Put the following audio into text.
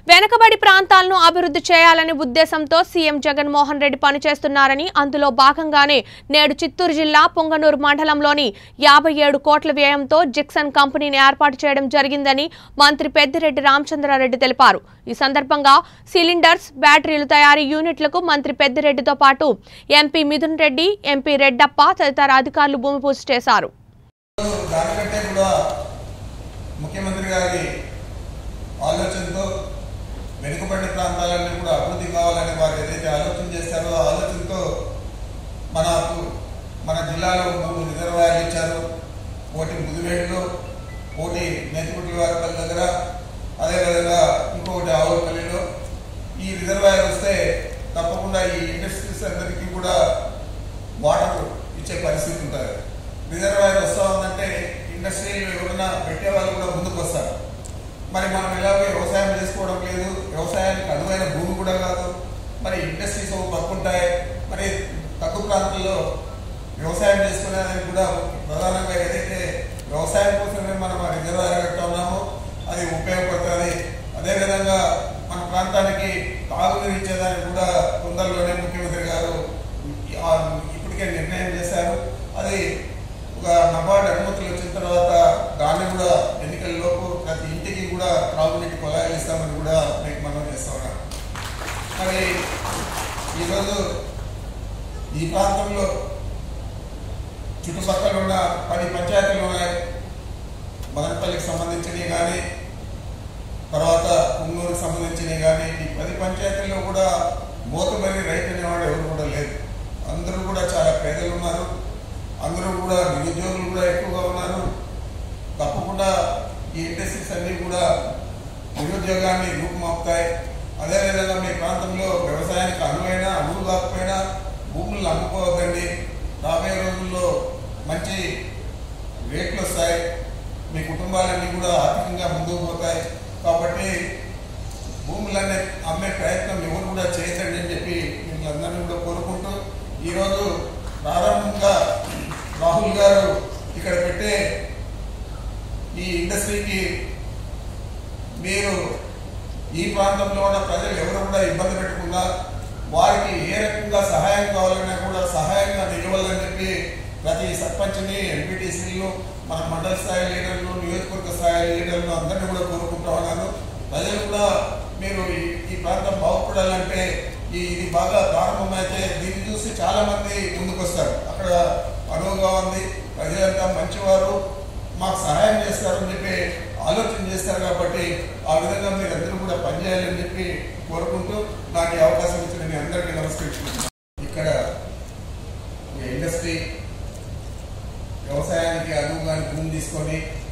వెనకబడి ప్రాంతాలను అభివృద్ధి చేయాలనే ఉద్దేశంతో సీఎం జగన్మోహన్ రెడ్డి పనిచేస్తున్నారని అందులో భాగంగానే నేడు చిత్తూరు జిల్లా పొంగనూరు మండలంలోని యాభై ఏడు కోట్ల వ్యయంతో జిక్సన్ కంపెనీని ఏర్పాటు చేయడం జరిగిందని మంత్రి పెద్దిరెడ్డి రామచంద్రారెడ్డి తెలిపారు ఈ సందర్భంగా సిలిండర్స్ బ్యాటరీలు తయారీ యూనిట్లకు మంత్రి పెద్దిరెడ్డితో పాటు ఎంపీ మిథున్ రెడ్డి ఎంపీ రెడ్డప్ప తదితర అధికారులు భూమి పూజ చేశారు దానికంటే కూడా ముఖ్యమంత్రి గారి ఆలోచనతో వెనుకబడిన ప్రాంతాలన్నీ కూడా అభివృద్ధి కావాలని వారు ఏదైతే ఆలోచన చేశారో ఆ ఆలోచనతో మనకు మన జిల్లాలో మూడు రిజర్వాయర్లు ఇచ్చారు ఒకటి ముదివేడులో ఒకటి నేతిపుట్ల వారిపల్లి దగ్గర అదేవిధంగా ఇంకొకటి ఆవులపల్లిలో ఈ రిజర్వాయర్ వస్తే తప్పకుండా ఈ ఇండస్ట్రీస్ అందరికీ కూడా వాటర్ ఇచ్చే పరిస్థితి ఉంటుంది రిజర్వాయర్ వస్తా ఉందంటే ఇండస్ట్రీలు ఎవరైనా పెట్టే వాళ్ళు కూడా ముందుకు వస్తారు మరి మనం ఎలాగో వ్యవసాయం చేసుకోవడం లేదు వ్యవసాయానికి అనువైన భూమి కూడా కాదు మరి ఇండస్ట్రీస్ ఒక పక్క ఉంటాయి మరి తక్కువ ప్రాంతాల్లో వ్యవసాయం చేసుకునేదానికి కూడా ప్రధానంగా ఏదైతే వ్యవసాయం కోసమే మనం ఆ రిజర్వాయర్ కట్టా ఉన్నామో అది ఉపయోగపడుతుంది అదేవిధంగా మన ప్రాంతానికి తాగునీరు ఇచ్చేదానికి కూడా తొందరలోనే ముఖ్యమంత్రి గారు ఆ ఇప్పటికే నిర్ణయం చేశారు అది ఒక నబార్డ్ అనుమతులు వచ్చిన తర్వాత దాన్ని కూడా ఎన్నికల లోపు ప్రతి ఇంటికి కూడా త్రాగునీటి కొలాయిలు ఇస్తామని కూడా మీకు మనం చేస్తా ఉన్నాం మరి ఈరోజు ఈ ప్రాంతంలో చుట్టుపక్కల ఉన్న పది పంచాయతీలు ఉన్నాయి మదనపల్లికి సంబంధించినవి కానీ తర్వాత కుమ్మూరుకి సంబంధించినవి కానీ ఈ పది పంచాయతీల్లో కూడా మోతబరి రైతు అనేవాడు ఎవరు కూడా లేదు అందరూ కూడా చాలా పేదలు ఉన్నారు అందరూ కూడా నిరుద్యోగులు కూడా ఎక్కువగా ఉన్నారు తప్పకుండా ఈ ఇండస్ట్రీస్ అన్నీ కూడా నిరుద్యోగాన్ని రూపుమాపుతాయి అదేవిధంగా మీ ప్రాంతంలో వ్యవసాయానికి అనువైన అనువు కాకపోయినా భూములను అమ్ముకోవద్దండి రాబోయే రోజుల్లో మంచి రేట్లు వస్తాయి మీ కుటుంబాలన్నీ కూడా ఆర్థికంగా ముందుకు పోతాయి కాబట్టి భూములన్నీ అమ్మే ప్రయత్నం ఎవరు కూడా చేయకండి అని చెప్పి మిమ్మల్ని అందరినీ కూడా కోరుకుంటూ ఈరోజు ప్రారంభంగా రాహుల్ గారు ఇక్కడ పెట్టే ఈ ఇండస్ట్రీకి మీరు ఈ ప్రాంతంలో ఉన్న ప్రజలు ఎవరు కూడా ఇబ్బంది పెట్టకుండా వారికి ఏ రకంగా సహాయం కావాలన్నా కూడా సహాయంగా నిలవాలని చెప్పి ప్రతి సర్పంచ్ని ఎంపీటీసీలు మన మండల స్థాయి లీడర్లు నియోజకవర్గ స్థాయి లీడర్లు అందరినీ కూడా కోరుకుంటా ఉన్నాను ప్రజలు కూడా మీరు ఈ- ఈ ప్రాంతం బాగుపడాలంటే ఈ ఇది బాగా ప్రారంభమైతే దీన్ని చూసి చాలా మంది ముందుకు వస్తారు అక్కడ అనువుగా ఉంది ప్రజలంతా మంచివారు మాకు సహాయం చేస్తారని చెప్పి ఆలోచన చేస్తారు కాబట్టి ఆ విధంగా మీరు అందరూ కూడా పనిచేయాలని చెప్పి కోరుకుంటూ నాకు ఈ అవకాశం ఇచ్చిన మీ అందరికీ నమస్కరించుకుంటున్నాను ఇక్కడ ఒక ఇండస్ట్రీ వ్యవసాయానికి అనువుగా భూమి తీసుకొని